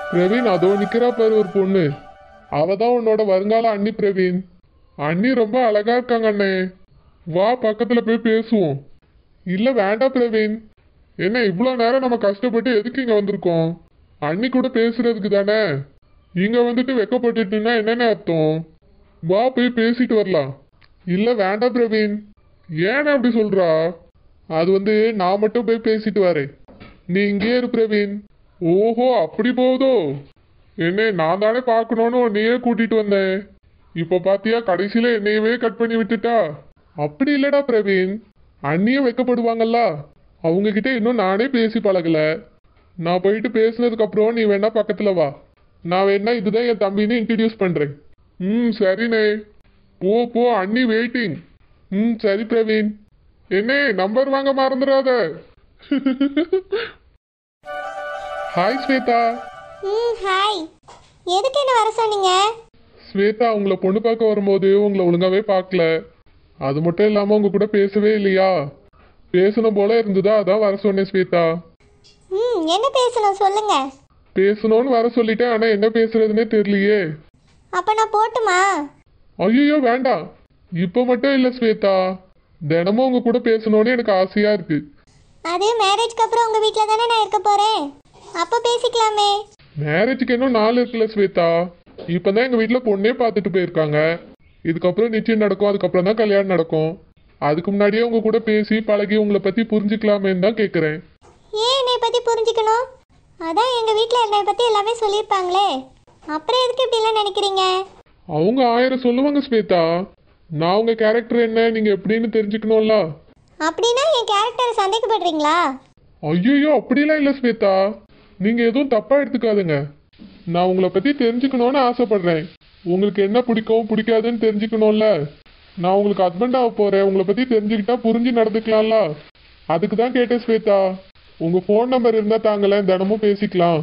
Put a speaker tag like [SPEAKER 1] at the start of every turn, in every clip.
[SPEAKER 1] பிரவீன் அதோ நிக்கிறா பாரு ஒரு பொண்ணு அவ தான் உன்னோட வருங்கால அண்ணி பிரவீன் அண்ணி ரொம்ப அழகா இருக்காங்க அண்ணே வா பக்கத்துல போய் பேசுவோம் இல்ல வேண்டாம் பிரவீன் என்ன இவ்வளோ நேரம் நம்ம கஷ்டப்பட்டு எதுக்கு இங்க வந்திருக்கோம் அண்ணி கூட பேசுறதுக்கு தானே இங்க வந்துட்டு வெக்கப்பட்டுட்டுன்னா என்னென்ன அர்த்தம் வா போய் பேசிட்டு வரலாம் இல்ல வேண்டாம் பிரவீன் ஏன் அப்படி சொல்றா அது வந்து நான் மட்டும் போய் பேசிட்டு வரேன் நீ இங்கே இரு பிரவீன் ஓஹோ அப்படி போகுதோ என்ன நான் தானே பார்க்கணும்னு உன்னையே கூட்டிட்டு வந்தேன் இப்போ பாத்தியா கடைசியில என்னையவே கட் பண்ணி விட்டுட்டா அப்படி இல்லடா பிரவீன் அண்ணியும் வைக்கப்படுவாங்கல்ல அவங்க கிட்ட இன்னும் நானே பேசி பழகல நான் போயிட்டு பேசினதுக்கு அப்புறம் நீ வேணா பக்கத்துல வா நான் வேணா இதுதான் என் தம்பின்னு இன்ட்ரடியூஸ் பண்றேன் ம் சரிண்ணே போ போ அண்ணி வெயிட்டிங் ம் சரி பிரவீன் என்ன நம்பர் வாங்க மறந்துடாத ஹாய் ஸ்வேதா
[SPEAKER 2] ம் ஹாய் எதுக்கு என்ன வர சொன்னீங்க
[SPEAKER 1] ஸ்வேதா உங்களை பொண்ணு பார்க்க வரும்போது உங்களை ஒழுங்காவே பார்க்கல அது மட்டும் இல்லாம உங்க கூட பேசவே இல்லையா பேசணும் போல இருந்ததா அதான் வர சொன்னேன் ஸ்வேதா
[SPEAKER 2] ம் என்ன பேசணும் சொல்லுங்க
[SPEAKER 1] பேசணும்னு வர சொல்லிட்டேன் ஆனா என்ன பேசுறதுன்னே தெரியலையே
[SPEAKER 2] அப்போ நான் போட்டுமா
[SPEAKER 1] ஐயோ வேண்டாம் இப்போ மட்டும் இல்லை ஸ்வேதா தினமும் உங்க கூட பேசணும்னு எனக்கு ஆசையா இருக்கு
[SPEAKER 2] அது மேரேஜ்க்கு அப்புறம் உங்கள் வீட்டில் தானே நான் இருக்க போகிறேன் அப்போ பேசிக்கலாமே
[SPEAKER 1] மேரேஜுக்கு இன்னும் நாள் இருக்குல்ல ஸ்வேதா இப்பதான் எங்க வீட்ல பொண்ணே பார்த்துட்டு போயிருக்காங்க இதுக்கப்புறம் நிச்சயம் நடக்கும் அதுக்கப்புறம் தான் கல்யாணம் நடக்கும் அதுக்கு முன்னாடியே உங்க கூட பேசி பழகி உங்களை பத்தி புரிஞ்சுக்கலாமேன்னு தான் கேக்குறேன்
[SPEAKER 2] ஏன் என்னை பற்றி புரிஞ்சுக்கணும் அதான் எங்கள் வீட்டில் என்னை பற்றி எல்லாமே சொல்லியிருப்பாங்களே அப்புறம் எதுக்கு இப்படிலாம் நினைக்கிறீங்க
[SPEAKER 1] அவங்க ஆயிரம் சொல்லுவாங்க ஸ்வேதா நான் உங்க கேரக்டர் என்ன நீங்க எப்படின்னு தெரிஞ்சுக்கணும்ல
[SPEAKER 2] அப்படின்னா என் கேரக்டரை சந்தேகப்படுறீங்களா
[SPEAKER 1] ஐயோ அப்படிலாம் இல்லை ஸ்வேதா நீங்க எதுவும் தப்பா எடுத்துக்காதுங்க நான் உங்களை பத்தி தெரிஞ்சுக்கணும்னு ஆசைப்படுறேன் உங்களுக்கு என்ன பிடிக்கும் பிடிக்காதுன்னு தெரிஞ்சுக்கணும்ல நான் உங்களுக்கு ஹஸ்பண்ட் ஆக போறேன் உங்களை பத்தி தெரிஞ்சுக்கிட்டா புரிஞ்சு நடந்துக்கலாம்ல அதுக்கு தான் கேட்டேன் ஸ்வேதா உங்க ஃபோன் நம்பர் இருந்தா தாங்களேன் தினமும் பேசிக்கலாம்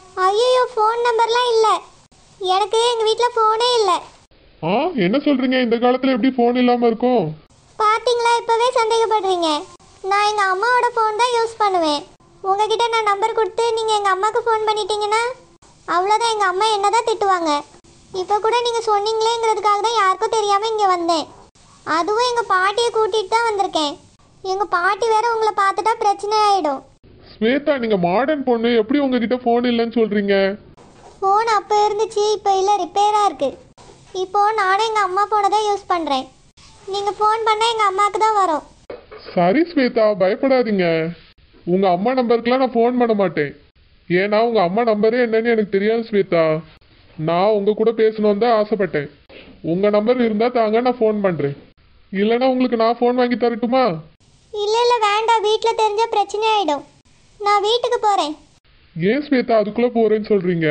[SPEAKER 2] ஐயோ ஃபோன் நம்பர்லாம் இல்லை எனக்கு எங்கள் வீட்டில் ஃபோனே இல்லை
[SPEAKER 1] ஆ என்ன சொல்றீங்க இந்த காலத்துல எப்படி ஃபோன் இல்லாம இருக்கும்
[SPEAKER 2] பாத்தீங்களா இப்போவே சந்தேகப்படுறீங்க நான் எங்கள் அம்மாவோட ஃபோன் தான் யூஸ் பண்ணுவேன் உங்ககிட்ட நான் நம்பர் கொடுத்து நீங்கள் எங்கள் அம்மாவுக்கு ஃபோன் பண்ணிட்டீங்கன்னா அவ்வளோதான் எங்கள் அம்மா என்ன தான் திட்டுவாங்க இப்போ கூட நீங்கள் சொன்னீங்களேங்கிறதுக்காக தான் யாருக்கும் தெரியாமல் இங்கே வந்தேன் அதுவும் எங்கள் பாட்டியை கூட்டிகிட்டு தான் வந்திருக்கேன் எங்கள் பாட்டி வேற உங்களை பார்த்துட்டா பிரச்சனை ஆகிடும்
[SPEAKER 1] ஸ்வேதா நீங்க மாடர்ன் பொண்ணு எப்படி உங்ககிட்ட ஃபோன் இல்லைன்னு சொல்றீங்க
[SPEAKER 2] ஃபோன் அப்போ இருந்துச்சு இப்போ இல்லை ரிப்பேராக இருக்குது இப்போது நானும் எங்கள் அம்மா ஃபோனை தான் யூஸ் பண்ணுறேன் நீங்கள் ஃபோன் பண்ணால் எங்கள் அம்மாவுக்கு தான் வரும்
[SPEAKER 1] சரி ஸ்வேதா பயப்படாதீங்க உங்க அம்மா நம்பருக்குலாம் நான் ஃபோன் பண்ண மாட்டேன் ஏன்னா உங்க அம்மா நம்பரே என்னன்னு எனக்கு தெரியாது ஸ்வேதா நான் உங்க கூட பேசணும்னு தான் ஆசைப்பட்டேன் உங்க நம்பர் இருந்தா தாங்க நான் ஃபோன் பண்றேன் இல்லைன்னா உங்களுக்கு நான் ஃபோன் வாங்கி தரட்டுமா
[SPEAKER 2] இல்லை இல்லை வேண்டாம் வீட்டில் தெரிஞ்சால் பிரச்சனை ஆகிடும் நான் வீட்டுக்கு போகிறேன்
[SPEAKER 1] ஏன் ஸ்வேதா அதுக்குள்ள போறேன்னு சொல்றீங்க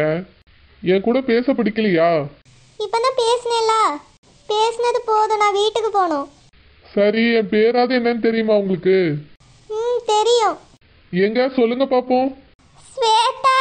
[SPEAKER 1] என் கூட பேச பிடிக்கலையா
[SPEAKER 2] இப்போ தான் பேசினேல்ல பேசினது போதும் நான் வீட்டுக்கு போகணும்
[SPEAKER 1] சரி என் பேராது என்னன்னு தெரியுமா உங்களுக்கு
[SPEAKER 2] ம் தெரியும்
[SPEAKER 1] எங்க சொல்லுங்க பாப்போம்
[SPEAKER 2] ஸ்வேதா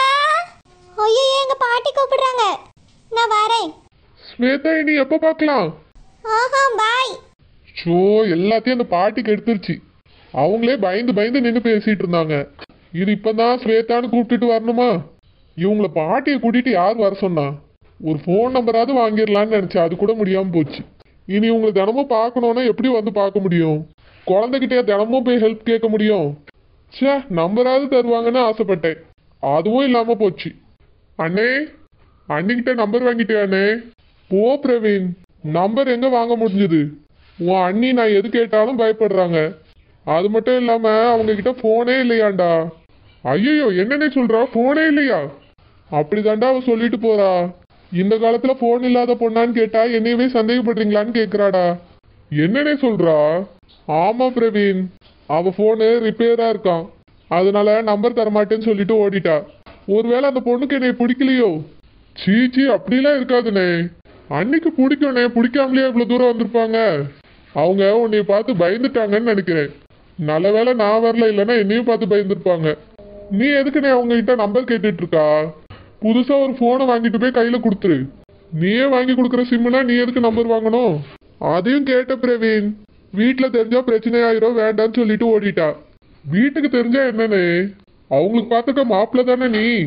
[SPEAKER 2] ஐயோ எங்கள் பாட்டி கூப்பிடுறாங்க நான் வரேன்
[SPEAKER 1] ஸ்வேதா இனி எப்போ பார்க்கலாம்
[SPEAKER 2] ஆஹா பாய்
[SPEAKER 1] ஷோ எல்லாத்தையும் அந்த பாட்டிக்கு எடுத்துருச்சு அவங்களே பயந்து பயந்து நின்று பேசிட்டு இருந்தாங்க இது இப்பதான் ஸ்வேதான்னு கூப்பிட்டுட்டு வரணுமா இவங்கள பாட்டியை கூட்டிட்டு யார் வர சொன்னா ஒரு ஃபோன் நம்பராவது வாங்கிடலான்னு நினைச்சேன் அது கூட முடியாம போச்சு இனி உங்களை தினமும் பார்க்கணும்னா எப்படி வந்து பார்க்க முடியும் குழந்தைகிட்டே தினமும் போய் ஹெல்ப் கேட்க முடியும் ச்சே நம்பராவது தருவாங்கன்னு ஆசைப்பட்டேன் அதுவும் இல்லாம போச்சு அண்ணே அண்ணிக்கிட்ட நம்பர் வாங்கிட்டியா அண்ணே போ பிரவீன் நம்பர் எங்க வாங்க முடிஞ்சது உன் அண்ணி நான் எது கேட்டாலும் பயப்படுறாங்க அது மட்டும் இல்லாம அவங்க கிட்ட போனே இல்லையாண்டா ஐயோ என்னன்னே சொல்றா போனே இல்லையா அப்படிதாண்டா அவ சொல்லிட்டு போறா இந்த காலத்துல போன் இல்லாத பொண்ணான்னு கேட்டா என்னையவே சந்தேகப்படுறீங்களான்னு கேக்குறாடா என்னன்னே சொல்றா ஆமா பிரவீன் அவ போனு ரிப்பேரா இருக்கான் அதனால நம்பர் தரமாட்டேன்னு சொல்லிட்டு ஓடிட்டா ஒருவேளை அந்த பொண்ணுக்கு என்னை பிடிக்கலையோ சீ சீ அப்படிலாம் இருக்காதுண்ணே அன்னைக்கு பிடிக்கும்ண்ணே பிடிக்காமலே இவ்வளவு தூரம் வந்திருப்பாங்க அவங்க உன்னை பார்த்து பயந்துட்டாங்கன்னு நினைக்கிறேன் நல்ல வேளை நான் வரல இல்லைன்னா என்னையும் பார்த்து பயந்துருப்பாங்க நீ எதுக்குண்ணே அவங்க கிட்ட நம்பர் கேட்டுட்டு இருக்கா புதுசா ஒரு போனை வாங்கிட்டு போய் கையில கொடுத்துரு நீயே வாங்கி கொடுக்குற சிம்முனா நீ எதுக்கு நம்பர் வாங்கணும் அதையும் கேட்ட பிரவீன் வீட்ல தெரிஞ்சா பிரச்சனை ஆயிரும் வேண்டாம்னு சொல்லிட்டு ஓடிட்டா வீட்டுக்கு தெரிஞ்சா என்னன்னு அவங்களுக்கு பார்த்துக்க மாப்பிள்ள தானே நீ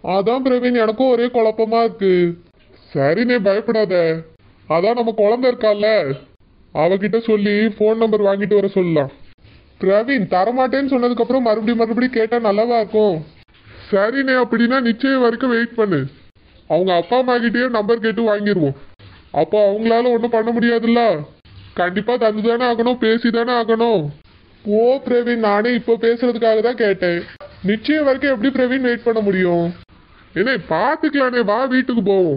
[SPEAKER 1] அதான் பிரவீன் எனக்கும் ஒரே குழப்பமா இருக்கு சரிண்ணே பயப்படாத அதான் நம்ம குழந்தை இருக்கால்ல அவகிட்ட சொல்லி ஃபோன் நம்பர் வாங்கிட்டு வர சொல்லலாம் பிரவீன் தரமாட்டேன்னு சொன்னதுக்கப்புறம் மறுபடியும் மறுபடியும் கேட்டா நல்லாவா இருக்கும் சரிண்ணே அப்படின்னா நிச்சயம் வரைக்கும் வெயிட் பண்ணு அவங்க அப்பா அம்மா கிட்டயே நம்பர் கேட்டு வாங்கிடுவோம் அப்போ அவங்களால ஒன்றும் பண்ண முடியாதுல்ல கண்டிப்பா தந்து தானே ஆகணும் பேசி தானே ஆகணும் ஓ பிரவீன் நானே இப்போ பேசுறதுக்காக தான் கேட்டேன் நிச்சயம் வரைக்கும் எப்படி பிரவீன் வெயிட் பண்ண முடியும் என்ன பார்த்துக்கலானே வா வீட்டுக்கு போவோம்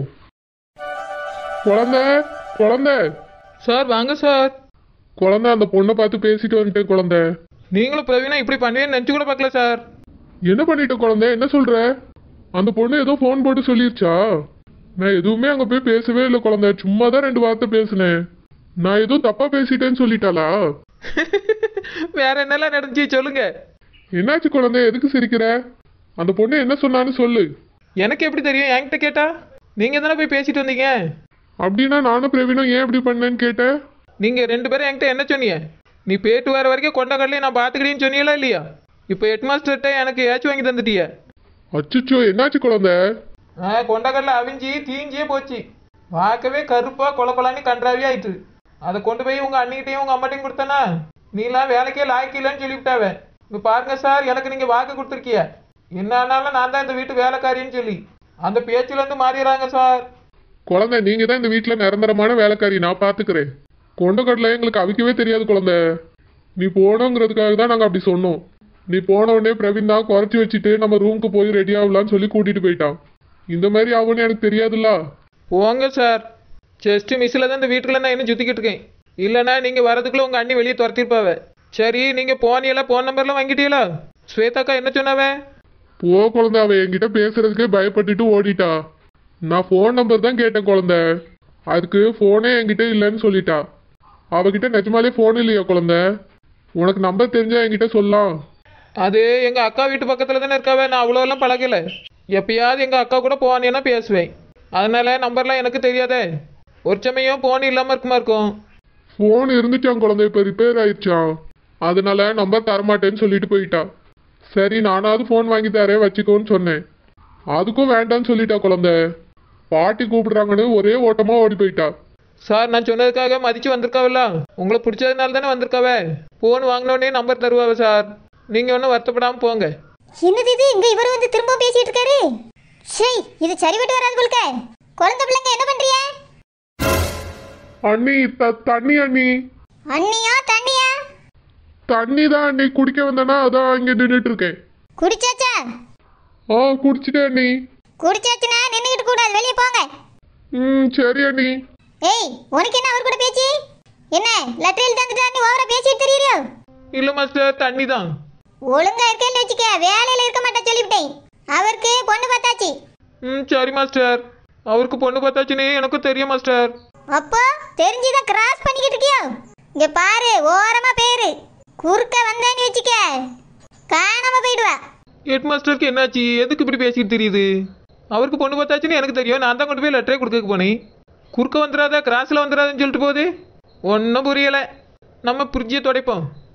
[SPEAKER 1] குழந்தை குழந்தை
[SPEAKER 3] சார் வாங்க சார்
[SPEAKER 1] குழந்தை அந்த பொண்ணை பார்த்து பேசிட்டு வந்துட்டேன் குழந்தை
[SPEAKER 3] நீங்களும் பிரவீனா இப்படி பண்ணுவேன்னு நினச்சி கூட பார்க்கல சார்
[SPEAKER 1] என்ன பண்ணிட்ட குழந்தை என்ன சொல்ற அந்த பொண்ணு ஏதோ ஃபோன் போட்டு சொல்லிருச்சா நான் எதுவுமே அங்க போய் பேசவே இல்லை குழந்தை சும்மா தான் ரெண்டு வார்த்தை பேசினேன் நான் எதுவும் தப்பா பேசிட்டேன்னு சொல்லிட்டாளா
[SPEAKER 3] வேற என்னெல்லாம் நடந்துச்சு சொல்லுங்க
[SPEAKER 1] என்னாச்சு குழந்தை எதுக்கு சிரிக்கிற அந்த பொண்ணு என்ன சொன்னான்னு சொல்லு
[SPEAKER 3] எனக்கு எப்படி தெரியும் என்கிட்ட கேட்டா நீங்க தானே போய் பேசிட்டு வந்தீங்க
[SPEAKER 1] அப்படின்னா நானும் பிரவீனும் ஏன் இப்படி பண்ணேன்னு கேட்டேன்
[SPEAKER 3] நீங்க ரெண்டு பேரும் என்கிட்ட என்ன சொன்னீங்க நீ பேட்டு வர வரைக்கும் கொண்ட கடலையும் நான் பார்த்துக்கிறேன்னு சொன்னீங்களா இல்லையா இப்போ ஹெட் மாஸ்டர்கிட்ட எனக்கு ஏச்சு வாங்கி தந்துட்டிய
[SPEAKER 1] அச்சுச்சோ என்னாச்சு குழந்தை
[SPEAKER 3] ஆ கொண்டக்கடலை அவிஞ்சி தீஞ்சியே போச்சு பார்க்கவே கருப்பா கொல கொலான்னு கன்றாவே ஆயிட்டு அதை கொண்டு போய் உங்க அண்ணிக்கிட்டையும் உங்க அம்மாட்டையும் கொடுத்தனா நீலாம் வேலைக்கே லாய்க்கிலன்னு சொல்லிவிட்டாவ இங்க பாருங்க சார் எனக்கு நீங்க வாக்கு கொடுத்துருக்கிய என்ன ஆனாலும் நான் தான் இந்த வீட்டு வேலைக்காரின்னு சொல்லி அந்த பேச்சுல இருந்து மாறிடுறாங்க சார்
[SPEAKER 1] குழந்தை நீங்க தான் இந்த வீட்ல நிரந்தரமான வேலைக்காரி நான் பாத்துக்கிறேன் கொண்டக்கடலை எங்களுக்கு அவிக்கவே தெரியாது குழந்தை நீ போனோங்கிறதுக்காக தான் நாங்க அப்படி சொன்னோம் நீ போன உடனே பிரவீன் தான் குறைச்சி வச்சுட்டு நம்ம ரூமுக்கு போய் ரெடி ஆகலாம்னு சொல்லி கூட்டிட்டு போயிட்டான் இந்த மாதிரி ஆகும்னு எனக்கு தெரியாதுல்ல
[SPEAKER 3] போங்க சார் ஜஸ்ட் மிஸ்ஸில் தான் இந்த வீட்டுக்குள்ள நான் இன்னும் சுற்றிக்கிட்டு இருக்கேன் இல்லைன்னா நீங்கள் வரதுக்குள்ள உங்கள் அண்ணி வெளியே துரத்திருப்பாவ சரி நீங்கள் போனியெல்லாம் ஃபோன் நம்பர்லாம் வாங்கிட்டீங்களா ஸ்வேதாக்கா என்ன சொன்னாவே
[SPEAKER 1] போ குழந்தை அவ என்கிட்ட பேசுறதுக்கே பயப்பட்டுட்டு ஓடிட்டா நான் ஃபோன் நம்பர் தான் கேட்டேன் குழந்தை அதுக்கு ஃபோனே என்கிட்ட இல்லைன்னு சொல்லிட்டா அவகிட்ட நிஜமாலே ஃபோன் இல்லையா குழந்தை உனக்கு நம்பர் தெரிஞ்சா என்கிட்ட சொல்லலாம்
[SPEAKER 3] அது எங்கள் அக்கா வீட்டு பக்கத்தில் தானே இருக்காவே நான் அவ்வளோலாம் பழகலை எப்பயாவது எங்கள் அக்கா கூட போனேன்னா பேசுவேன் அதனால நம்பர்லாம் எனக்கு தெரியாதே ஒரு சமயம் ஃபோன் இல்லாமல் இருக்குமா இருக்கும்
[SPEAKER 1] ஃபோன் இருந்துச்சான் குழந்தை இப்போ ரிப்பேர் ஆயிடுச்சான் அதனால நம்பர் தரமாட்டேன்னு சொல்லிட்டு போயிட்டா சரி நானாவது ஃபோன் வாங்கி தரேன் வச்சுக்கோன்னு சொன்னேன் அதுக்கும் வேண்டான்னு சொல்லிட்டா குழந்தை பாட்டி கூப்பிடுறாங்கன்னு ஒரே ஓட்டமா ஓடி போயிட்டா
[SPEAKER 3] சார் நான் சொன்னதுக்காக மதிச்சு வந்திருக்காவல்ல உங்களை பிடிச்சதுனால தானே வந்திருக்காவே ஃபோன் வாங்கினோடனே நம்பர் தருவாவே சார் நீங்கள் ஒன்றும் வருத்தப்படாமல் போங்க
[SPEAKER 2] என்னது இது இங்க இவர் வந்து திரும்ப பேசிட்டு இருக்காரு சே இது சரிபட்டு வராது போல்க குழந்தை பிள்ளைங்க என்ன பண்றீங்க
[SPEAKER 1] அண்ணி த தண்ணி அண்ணி
[SPEAKER 2] அண்ணியா தண்ணியா
[SPEAKER 1] தண்ணி தான் அண்ணி குடிக்க வந்தேனா அதான் இங்கே நின்றுட்டு இருக்கேன்
[SPEAKER 2] குடிச்சாச்சா
[SPEAKER 1] ஆ குடிச்சிட்டேன் அண்ணி
[SPEAKER 2] குடிச்சாச்சுன்னா நின்றுக்கிட்டு கூடாது வெளியே போங்க
[SPEAKER 1] ம் சரி அண்ணி
[SPEAKER 2] ஏய் உனக்கு என்ன அவர் கூட பேச்சு என்ன லெட்டரில் தந்துட்டா நீ ஓவரா பேசிட்டு தெரியறியோ
[SPEAKER 3] இல்லை மாஸ்டர் தண்ணி தான்
[SPEAKER 2] ஒழுங்கா இருக்கேன்னு வச்சுக்க வேலையில இருக்க மாட்டா சொல்லிவிட்டேன் அவருக்கு பொண்ணு பார்த்தாச்சு
[SPEAKER 3] ம் சரி மாஸ்டர் அவருக்கு பொண்ணு பார்த்தாச்சுன்னு எனக்கும் தெரியும் மாஸ்டர்
[SPEAKER 2] அப்போ தெரிஞ்சுதான் கிராஸ் பண்ணிக்கிட்டு இருக்கியோ இங்க பாரு ஓரமா பேரு குறுக்க வந்தேன்னு வச்சுக்க காணாம போயிடுவா
[SPEAKER 3] ஹெட் மாஸ்டருக்கு என்னாச்சு எதுக்கு இப்படி பேசிட்டு தெரியுது அவருக்கு பொண்ணு பார்த்தாச்சுன்னு எனக்கு தெரியும் நான் தான் கொண்டு போய் லெட்டரே கொடுக்க போனேன் குறுக்க வந்துடாத கிராஸில் வந்துடாதுன்னு சொல்லிட்டு போகுது ஒன்றும் புரியலை நம்ம புரிஞ்சியை துடைப்போம்